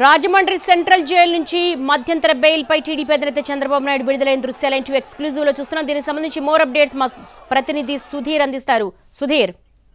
Rajahmundry central jail నుంచి మధ్యంతర bail పై TDP అధినేత చంద్రబాబు నాయుడు విడుదలైన దృశ్యాలు ఇంటూ ఎక్స్క్లూజివ్ లో చూస్తున్నాం దీనికి సంబంధించి మోర్ అప్డేట్స్ మా ప్రతినిధి సుధీర్ అందిస్తారు సుధీర్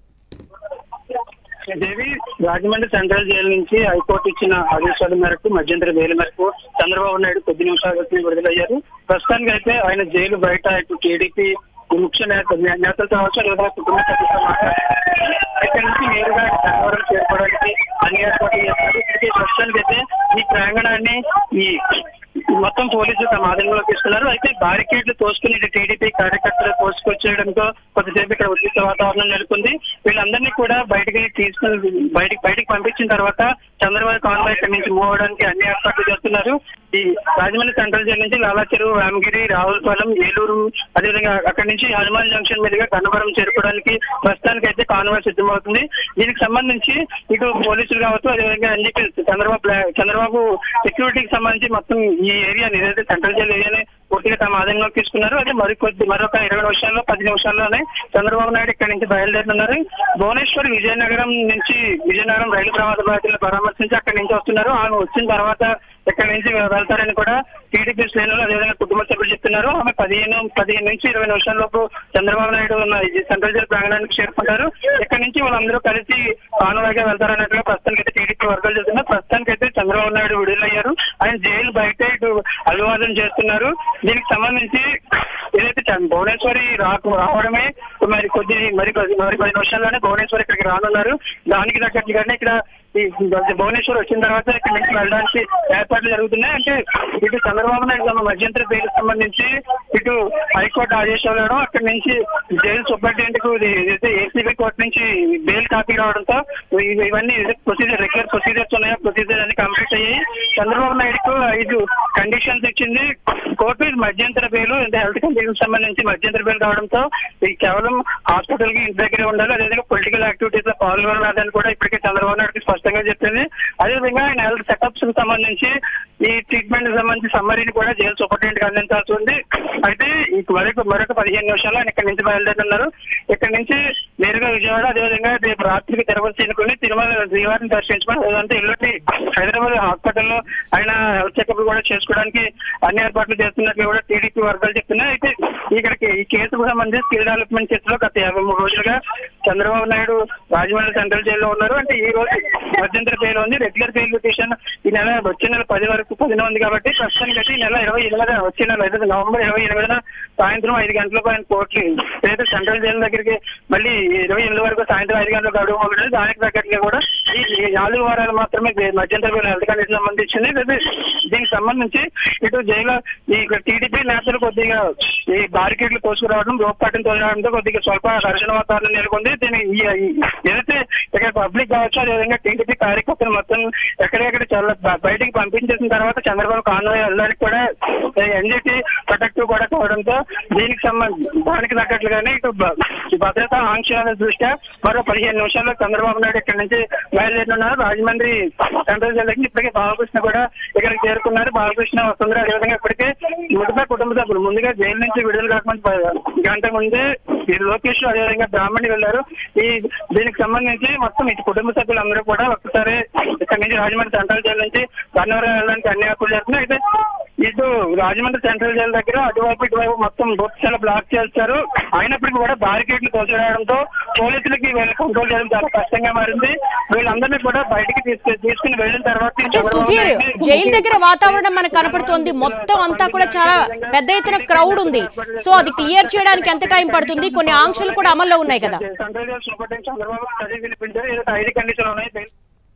దేవి రాజమండ్రి సెంట్రల్ జైలు నుంచి హైకోర్టు ఇచ్చిన ఆదేశాల మేరకు మధ్యంతర బెయిల్ మేరకు చంద్రబాబు నాయుడు కొద్ది నిమిషాల క్రితం విడుదలయ్యారు ప్రస్తుతానికి అయితే ఆయన జైలు బయట ఇటు టీడీపీ ముఖ్య నేత నేతలతో కావచ్చు లేదా కుటుంబ సభ్యులతో మాట్లాడారు ఇక్కడి నుంచి నేరుగా గన్నవరం చేరుకోవడానికి అన్ని ఏర్పాట్లు చేస్తారు ఇప్పటికే ప్రస్తుతానికి అయితే ఈ ప్రాంగణాన్ని ఈ మొత్తం పోలీసులు తమ ఆధీనంలో తీసుకున్నారు అయితే బారికేడ్లు తోసుకుని ఇటు టీడీపీ కార్యకర్తలు తోసుకొచ్చేయడంతో కొద్దిసేపు ఇక్కడ ఉద్రిక్త వాతావరణం నెలకొంది వీళ్ళందరినీ కూడా బయటికి తీసుకుని బయటికి బయటికి పంపించిన తర్వాత చంద్రబాబు కాన్వాయ్ ఇక్కడి నుంచి మూవ్ అవడానికి అన్ని ఏర్పాట్లు చేస్తున్నారు ఈ రాజమండ్రి సెంట్రల్ జైలు నుంచి లాలాచెరువు రామగిరి రావులపాలెం ఏలూరు అదేవిధంగా అక్కడి నుంచి హనుమాన్ జంక్షన్ మీదుగా గన్నవరం చేరుకోవడానికి ప్రస్తుతానికి అయితే కాన్వాయ్ సిద్ధమవుతుంది దీనికి సంబంధించి ఇటు పోలీసులు కావచ్చు అదేవిధంగా ఎన్జీపీ చంద్రబాబు చంద్రబాబు సెక్యూరిటీకి సంబంధించి మొత్తం ఈ ఏరియాని ఏదైతే సెంట్రల్ జైలు ఏరియాని పూర్తిగా తమ ఆధీనంలోకి తీసుకున్నారు అదే మరికొద్ది మరొక ఇరవై నిమిషాల్లో పది నిమిషాల్లోనే చంద్రబాబు నాయుడు ఇక్కడి నుంచి బయలుదేరుతున్నారు భువనేశ్వర్ విజయనగరం నుంచి విజయనగరం రైలు ప్రమాద బాధితులను పరామర్శించి అక్కడి నుంచి వస్తున్నారు ఆమె వచ్చిన తర్వాత ఇక్కడి నుంచి వెళ్తారని కూడా టీడీపీ శ్రేణులు అదేవిధంగా కుటుంబ సభ్యులు చెప్తున్నారు ఆమె పదిహేను పదిహేను నుంచి ఇరవై నిమిషాల లోపు చంద్రబాబు నాయుడు ఉన్న ఈ సెంట్రల్ జైలు ప్రాంగణానికి చేరుకుంటారు ఇక్కడి నుంచి వాళ్ళందరూ కలిసి కానువాగా వెళ్తారన్నట్టుగా ప్రస్తుతానికి అయితే టీడీపీ వర్గాలు చెప్తున్నారు ప్రస్తుతానికి అయితే చంద్రబాబు నాయుడు విడుదలయ్యారు ఆయన జైలు బయట ఇటు అభివాదం చేస్తున్నారు దీనికి సంబంధించి ఏదైతే చ- భువనేశ్వరి రాకు రావడమే మరి కొద్ది మరి కొద్ది- మరి పది నిమిషాల్లోనే భువనేశ్వరి ఇక్కడికి రానున్నారు దానికి తగ్గట్టుగానే ఇక్కడ ఈ భువనేశ్వర్ వచ్చిన తర్వాత ఇక్కడ నుంచి వెళ్ళడానికి ఏర్పాట్లు జరుగుతున్నాయి అంటే ఇటు చంద్రబాబు నాయుడు తమ మధ్యంతర బెయిల్ సంబంధించి ఇటు హైకోర్టు ఆదేశాలు రావడం అక్కడి నుంచి జైలు సూపరింటెండెంట్ కు ఏదైతే ఏసీబీ కోర్టు నుంచి బెయిల్ కాపీ రావడంతో ఇవి- ఇవన్నీ ప్రొసీజర్ రెగ్యులర్ ప్రొసీజర్స్ ఉన్నాయో ప్రొసీజర్ అన్ని కంప్లీట్ అయ్యాయి చంద్రబాబు నాయుడుకు ఐదు కండిషన్స్ ఇచ్చింది కోర్టు ఇది మధ్యంతర బెయిల్ అంటే హెల్త్ కండిషన్ సంబంధించి మధ్యంతర బెయిల్ కావడంతో ఇది కేవలం హాస్పిటల్ కి ఇంటి దగ్గరే ఉండాలి అదేవిధంగా పొలిటికల్ యాక్టివిటీస్ లో పాల్గొనాలని కూడా ఇప్పటికే చంద్రబాబు నాయుడుకి స్పష్టంగా చెప్పింది అదేవిధంగా ఆయన హెల్త్ సెటప్స్ కి సంబంధించి ఈ ట్రీట్మెంట్ కి సంబంధించి సమ్మరీని కూడా జైలు సూపరింటెండెంట్ కి అందించాల్సి ఉంది అయితే ఈ మరొక మరొక పదిహేను నిమిషాలు ఆయన ఇక్కడి నుంచి బయలుదేరుతున్నారు ఇక్కడ నుంచి నేరుగా విజయవాడ అదేవిధంగా రేపు రాత్రికి తిరుపతి చేరుకుని తిరుమల శ్రీవారిని దర్శించుకొని లేదంటే ఎల్లుండి హైదరాబాద్ హాస్పిటల్లో ఆయన హెల్త్ చెకప్ కూడా చేసుకోవడానికి అన్ని ఏర్పాట్లు చేస్తున్నట్లు కూడా టీడీపీ వర్గాలు చెప్తున్నాయి అయితే ఇక్కడికి ఈ కేసుకు సంబంధించి స్కిల్ డెవలప్మెంట్ కేసులో గత యాభై మూడు రోజులుగా చంద్రబాబు నాయుడు రాజమండ్రి సెంట్రల్ జైల్లో ఉన్నారు అంటే ఈ రోజు మధ్యంతర బెయిల్ ఉంది రెగ్యులర్ బెయిల్ పిటిషన్ ఈ నెల వచ్చే నెల పది వరకు పదిన ఉంది కాబట్టి ప్రస్తుతానికి అయితే ఈ నెల ఇరవై ఎనిమిది వచ్చే నెల అయితే నవంబర్ ఇరవై ఎనిమిదిన సాయంత్రం ఐదు గంటలకు ఆయన కోర్టు ఏదైతే సెంట్రల్ జైలు దగ్గరికి మళ్ళీ ఇరవై ఎనిమిది వరకు సాయంత్రం ఐదు గంటలకు గడువు మొదలు దానికి తగ్గట్టుగా కూడా ఈ ఈ నాలుగు వారాలు మాత్రమే బె- మధ్యంతర బెయిల్ హెల్త్ కండిషన్ సంబంధించింది అయితే దీనికి సంబంధించి ఇటు జైలు ఈ టీడీపీ నేతలు కొద్దిగా ఈ బారికేడ్లు కోసుకురావడం రోప్ కట్టిన తోలడంతో కొద్దిగా స్వల్ప ఘర్షణ వాతావరణం నెలకొంది దీని ఈ- ఈ- ఏదైతే ఇక్కడ పబ్లిక్ కావచ్చు అదేవిధంగా టీడీపీ కార్యకర్తలు మొత్తం ఎక్కడెక్కడ చాలా బ- బయటికి పంపించేసిన తర్వాత చంద్రబాబు కాన్వాయ్ వెళ్ళడానికి కూడా ఎన్జిటి ప్రొటెక్టివ్ కూడా కావడంతో దీనికి సంబంధించి దానికి తగ్గట్లుగానే ఇటు బ- ఈ భద్రతా ఆంక్షల దృష్ట్యా మరో పదిహేను నిమిషాల్లో చంద్రబాబు నాయుడు ఇక్కడ నుంచి బయలుదేరుతున్నారు రాజమండ్రి సెంట్రల్ జైలు దగ్గర ఇప్పటికే బాలకృష్ణ కూడా ఇక్కడికి చేరుకున్నారు బాలకృష్ణ వస్తున్నారు అదేవిధంగా ఇప్పటికే మిగతా కుటుంబ సభ్యులు ముందుగా జైలు నుంచి విడుదల కాకుండా ప- గంట ముందే ఈ లోకేష్ అదేవిధంగా బ్రాహ్మణి వెళ్లారు ఈ దీనికి సంబంధించి మొత్తం ఇటు కుటుంబ సభ్యులందరూ కూడా ఒక్కసారి ఇక్కడ నుంచి రాజమండ్రి సెంట్రల్ జైలు నుంచి గన్నవరం వెళ్ళడానికి అన్ని ఏర్పాట్లు చేస్తున్నాయి అయితే ఇటు రాజమండ్రి సెంట్రల్ జైలు దగ్గర అటువైపు ఇటువైపు మొత్తం బొట్టు చాలా బ్లాక్ చేస్తారు అయినప్పటికీ కూడా బారికేడ్లు తోచడంతో పోలీసులకి వీళ్ళ కంట్రోల్ చేయడం చాలా కష్టంగా మారింది వీళ్ళందరినీ కూడా బయటికి తీసుకు తీసుకుని వెళ్ళిన తర్వాత ఈ అంటే చంద్రబాబు సుధీర్ నాయుడిని జైలు దగ్గర వాతావరణం మనకు కనపడుతోంది మొత్తం అంతా కూడా చాలా పెద్ద ఎత్తున క్రౌడ్ ఉంది సో అది క్లియర్ చేయడానికి ఎంత టైం పడుతుంది కొన్ని ఆంక్షలు కూడా అమల్లో ఉన్నాయి కదా సెంట్రల్ జైలు సూపరింటెండెంట్ చంద్రబాబు చదివి పిలిపించారు ఏదైతే ఐదు కండిషన్లు ఉన్నాయి బెయిల్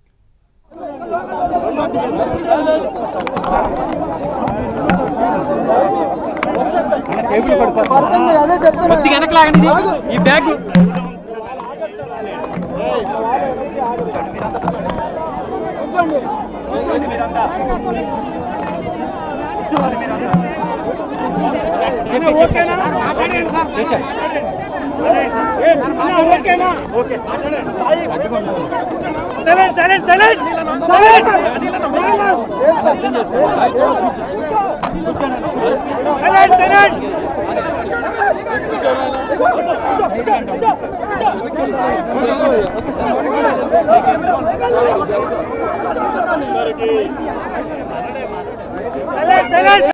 కొద్దిగా వెనక్కి లాగండి ఇది. ఈ బ్యాగ్